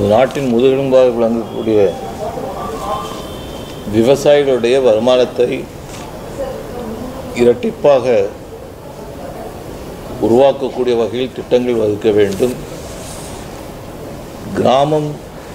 நாட்டின் முதுகெலும்பாக விளங்கக்கூடிய விவசாயிகளுடைய வருமானத்தை இரட்டிப்பாக உருவாக்கக்கூடிய வகையில் திட்டங்கள் வகுக்க வேண்டும் கிராமம்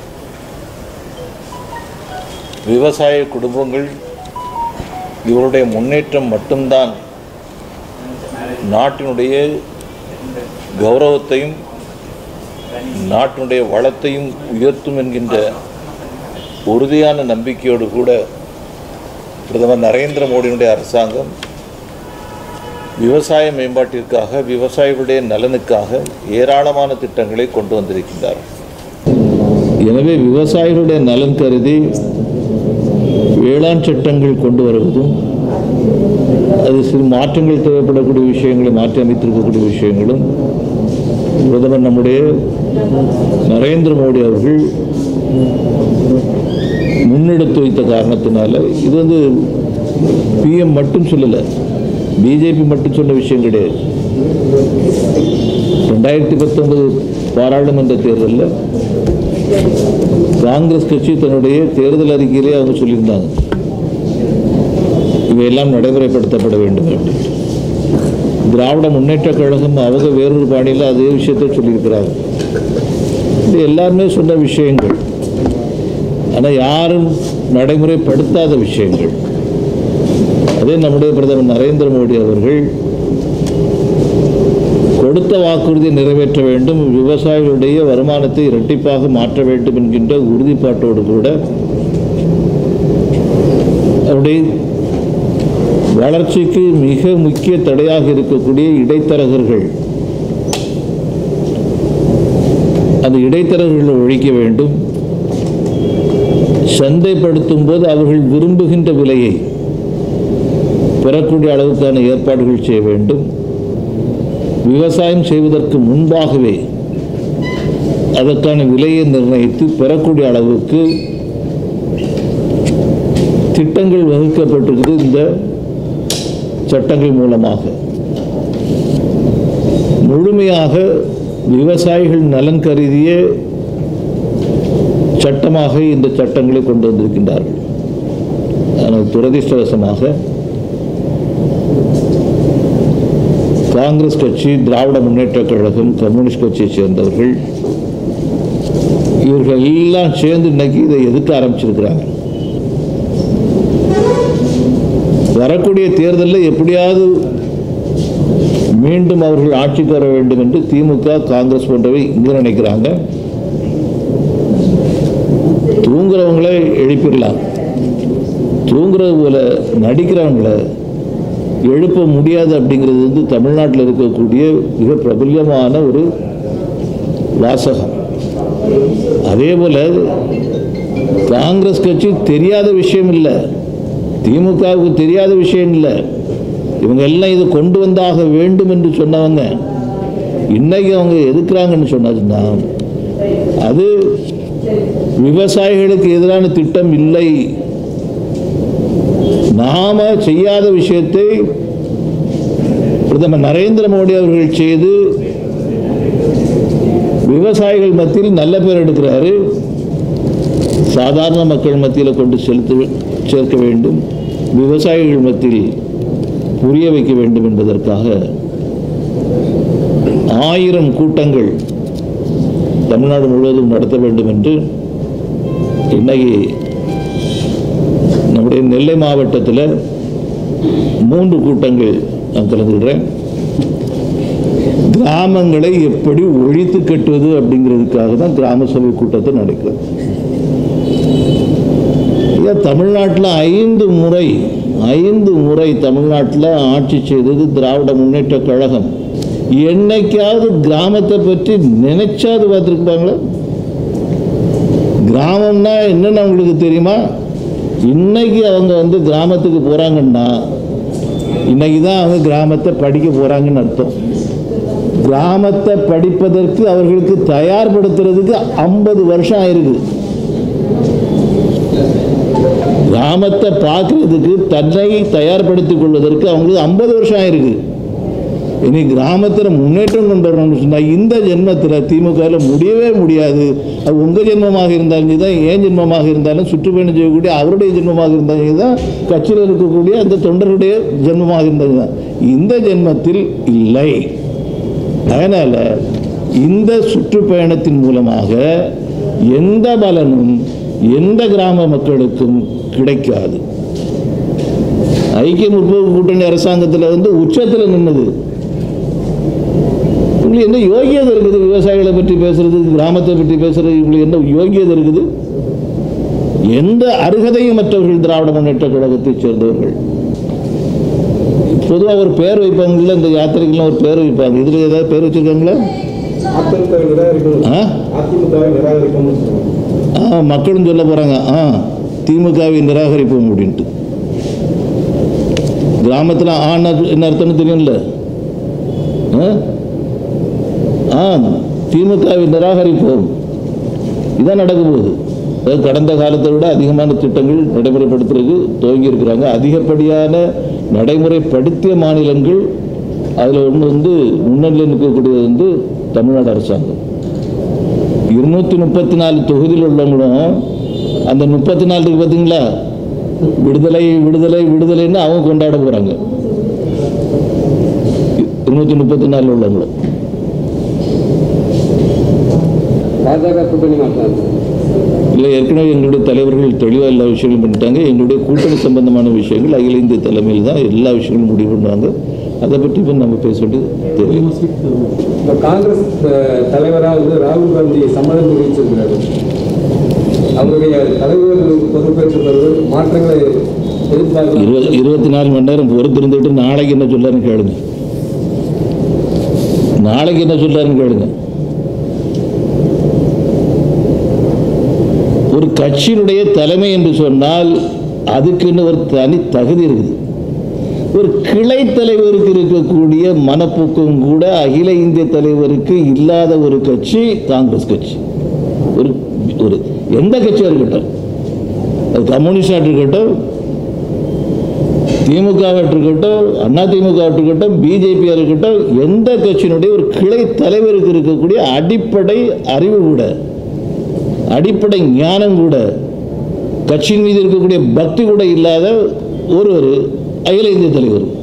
விவசாய குடும்பங்கள் இவருடைய முன்னேற்றம் மட்டும்தான் நாட்டினுடைய கௌரவத்தையும் நாட்டினுடைய வளத்தையும் உயர்த்தும் என்கின்ற உறுதியான நம்பிக்கையோடு கூட பிரதமர் நரேந்திர மோடியினுடைய அரசாங்கம் விவசாய மேம்பாட்டிற்காக விவசாயிகளுடைய நலனுக்காக ஏராளமான திட்டங்களை கொண்டு வந்திருக்கின்றார் எனவே விவசாயிகளுடைய நலன் கருதி வேளாண் சட்டங்கள் கொண்டு வருவதும் அது சிறு மாற்றங்கள் தேவைப்படக்கூடிய விஷயங்களை மாற்றி அமைத்திருக்கக்கூடிய விஷயங்களும் பிரதமர் நம்முடைய நரேந்திர மோடி அவர்கள் முன்னெடுத்து வைத்த காரணத்தினால இது வந்து பிஎம் மட்டும் சொல்லலை பிஜேபி மட்டும் சொன்ன விஷயம் கிடையாது ரெண்டாயிரத்தி பத்தொன்பது பாராளுமன்ற தேர்தலில் காங்கிரஸ் கட்சி தன்னுடைய தேர்தல் அறிக்கையிலே அவங்க சொல்லியிருந்தாங்க இவையெல்லாம் நடைமுறைப்படுத்தப்பட வேண்டும் அப்படின்னு திராவிட முன்னேற்றக் கழகம் அவங்க வேறொரு பாணியில் அதே விஷயத்தை சொல்லியிருக்கிறாங்க இது எல்லாருமே சொன்ன விஷயங்கள் ஆனால் யாரும் நடைமுறைப்படுத்தாத விஷயங்கள் அதே நம்முடைய பிரதமர் நரேந்திர மோடி அவர்கள் கொடுத்த வாக்குறுதியை நிறைவேற்ற வேண்டும் விவசாயிகளுடைய வருமானத்தை இரட்டிப்பாக மாற்ற வேண்டும் என்கின்ற உறுதிப்பாட்டோடு கூட அவருடைய வளர்ச்சிக்கு மிக முக்கிய தடையாக இருக்கக்கூடிய இடைத்தரகர்கள் அந்த இடைத்தரகர்களை ஒழிக்க வேண்டும் சந்தைப்படுத்தும் போது அவர்கள் விரும்புகின்ற விலையை பெறக்கூடிய அளவுக்கான ஏற்பாடுகள் செய்ய வேண்டும் விவசாயம் செய்வதற்கு முன்பாகவே அதற்கான விலையை நிர்ணயித்து பெறக்கூடிய அளவுக்கு திட்டங்கள் வகுக்கப்பட்டிருக்குது இந்த சட்டங்கள் மூலமாக முழுமையாக விவசாயிகள் நலன் கருதிய சட்டமாக இந்த சட்டங்களை கொண்டு வந்திருக்கின்றார்கள் ஆனால் துரதிர்ஷ்டவசமாக காங்கிரஸ் கட்சி திராவிட முன்னேற்றக் கழகம் கம்யூனிஸ்ட் கட்சியை சேர்ந்தவர்கள் இவர்கள் எல்லாம் சேர்ந்து இன்னைக்கு இதை எதிர்க்க ஆரம்பிச்சிருக்கிறாங்க வரக்கூடிய தேர்தலில் எப்படியாவது மீண்டும் அவர்கள் ஆட்சிக்கு வர வேண்டும் என்று திமுக காங்கிரஸ் போன்றவை இங்கே நினைக்கிறாங்க தூங்குறவங்களே எழுப்பிடலாம் தூங்குறது போல நடிக்கிறவங்களை எழுப்ப முடியாது அப்படிங்கிறது வந்து தமிழ்நாட்டில் இருக்கக்கூடிய மிக பிரபல்யமான ஒரு வாசகம் அதே போல காங்கிரஸ் கட்சி தெரியாத விஷயம் இல்லை திமுகவுக்கு தெரியாத விஷயம் இல்லை இவங்க எல்லாம் இது கொண்டு வந்தாக வேண்டும் என்று சொன்னவங்க இன்னைக்கு அவங்க எதுக்குறாங்கன்னு சொன்னாச்சுன்னா அது விவசாயிகளுக்கு எதிரான திட்டம் இல்லை நாம செய்யாத விஷயத்தை பிரதமர் நரேந்திர மோடி அவர்கள் செய்து விவசாயிகள் மத்தியில் நல்ல பேர் எடுக்கிறாரு சாதாரண மக்கள் மத்தியில் கொண்டு செலுத்த சேர்க்க வேண்டும் விவசாயிகள் மத்தியில் புரிய வைக்க வேண்டும் என்பதற்காக ஆயிரம் கூட்டங்கள் தமிழ்நாடு முழுவதும் நடத்த வேண்டும் என்று இன்னைக்கு நம்முடைய நெல்லை மாவட்டத்தில் மூன்று கூட்டங்கள் நான் கலந்துக்கிறேன் கிராமங்களை எப்படி ஒழித்து கட்டுவது அப்படிங்கிறதுக்காக தான் கிராம சபை கூட்டத்தை நடக்கிறது ஐயா தமிழ்நாட்டில் ஐந்து முறை ஐந்து முறை தமிழ்நாட்டில் ஆட்சி செய்தது திராவிட முன்னேற்ற கழகம் என்னைக்காவது கிராமத்தை பற்றி நினைச்சாது பார்த்துருப்பாங்களா கிராமம்னா என்னன்னு அவங்களுக்கு தெரியுமா இன்னைக்கு அவங்க வந்து கிராமத்துக்கு போகிறாங்கன்னா இன்னைக்கு தான் அவங்க கிராமத்தை படிக்க போகிறாங்கன்னு அர்த்தம் கிராமத்தை படிப்பதற்கு அவர்களுக்கு தயார்படுத்துறதுக்கு ஐம்பது வருஷம் ஆயிருக்கு கிராமத்தை பார்க்கறதுக்கு தன்னை தயார்படுத்திக் கொள்வதற்கு அவங்களுக்கு ஐம்பது வருஷம் ஆயிருக்கு இனி கிராமத்தில் முன்னேற்றம் கொண்டு வரணும்னு சொன்னால் இந்த ஜென்மத்தில் திமுகவில் முடியவே முடியாது அது உங்கள் ஜென்மமாக இருந்தாலும் தான் ஏன் ஜென்மமாக இருந்தாலும் சுற்றுப்பயணம் செய்யக்கூடிய அவருடைய ஜென்மமாக இருந்தாலும் தான் கட்சியில் இருக்கக்கூடிய அந்த தொண்டருடைய ஜென்மமாக இருந்தாலும் தான் இந்த ஜென்மத்தில் இல்லை அதனால் இந்த சுற்றுப்பயணத்தின் மூலமாக எந்த பலனும் எந்த கிராம மக்களுக்கும் கிடைக்காது ஐக்கிய முற்போக்கு கூட்டணி அரசாங்கத்தில் வந்து உச்சத்தில் நின்னது உங்களுக்கு என்ன யோகியதை இருக்குது விவசாயிகளை பற்றி பேசுறது கிராமத்தை பற்றி பேசுறது உங்களுக்கு என்ன யோகியதை இருக்குது எந்த அருகதையும் மற்றவர்கள் திராவிட முன்னேற்ற கழகத்தைச் சேர்ந்தவர்கள் பொதுவாக ஒரு பேர் வைப்பாங்கல்ல இந்த யாத்திரைக்கெல்லாம் ஒரு பேர் வைப்பாங்க இதில் ஏதாவது பேர் வச்சுருக்காங்களா அதிமுக நிராகரிக்கணும் ஆ அதிமுக நிராகரிக்கணும்னு சொல்லுவாங்க ஆ மக்களும் சொல்ல போகிறாங்க ஆ திமுகவை நிராகரிப்போம் அப்படின்ட்டு கிராமத்தில் ஆனா என்ன அர்த்தம்னு தெரியும்ல ஆ? ஆ திமுகவை நிராகரிப்போம் இதான் நடக்க போகுது அதாவது கடந்த காலத்தை விட அதிகமான திட்டங்கள் நடைமுறைப்படுத்துறதுக்கு துவங்கி இருக்கிறாங்க அதிகப்படியான நடைமுறைப்படுத்திய மாநிலங்கள் அதில் ஒன்று வந்து முன்னணியில் நிற்கக்கூடியது வந்து தமிழ்நாடு அரசாங்கம் இருநூத்தி முப்பத்தி நாலு தொகுதியில் உள்ளவங்களும் அந்த முப்பத்தி நாலு இருக்கு பார்த்தீங்களா விடுதலை விடுதலை விடுதலைன்னு அவங்க கொண்டாட போகிறாங்க இருநூத்தி முப்பத்தி நாலில் உள்ளவங்களும் பாஜக கூட்டணி மாற்றாங்க இல்லை ஏற்கனவே எங்களுடைய தலைவர்கள் தெளிவாக எல்லா விஷயங்களும் பண்ணிட்டாங்க எங்களுடைய கூட்டணி சம்பந்தமான விஷயங்கள் அகில இந்திய தலைமையில் தான் எல்லா விஷயங்களும் முடிவு பண்ணுவாங்க அதை பற்றி இப்போ நம்ம பேச வேண்டியது தெரியும் இப்போ காங்கிரஸ் அஹ், தலைவரா வந்து ராகுல் காந்தி சம்மதம் தெரிவிச்சிருக்கிறாரு அவருடைய தலைவர் பொறுப்பேற்ற பிறகு மாற்றங்களை எதிர்பார்க்கலாம் இருபது இருபத்தி நாலு மணி நேரம் பொறுத்து இருந்துட்டு நாளைக்கு என்ன சொல்றாருன்னு கேளுங்க நாளைக்கு என்ன சொல்றாருன்னு கேளுங்க ஒரு கட்சியினுடைய தலைமை என்று சொன்னால் அதுக்குன்னு ஒரு தனி தகுதி இருக்குது ஒரு கிளை தலைவருக்கு இருக்கக்கூடிய மனப்போக்கம் கூட அகில இந்திய தலைவருக்கு இல்லாத ஒரு கட்சி காங்கிரஸ் கட்சி ஒரு ஒரு எந்த கட்சியாக இருக்கட்டும் அது கம்யூனிஸ்டாக இருக்கட்டும் திமுக இருக்கட்டும் அண்ணா திமுக இருக்கட்டும் பிஜேபியாக இருக்கட்டும் எந்த கட்சியினுடைய ஒரு கிளை தலைவருக்கு இருக்கக்கூடிய அடிப்படை அறிவு கூட அடிப்படை ஞானம் கூட கட்சியின் மீது இருக்கக்கூடிய பக்தி கூட இல்லாத ஒருவர் அகில இந்திய தலைவர்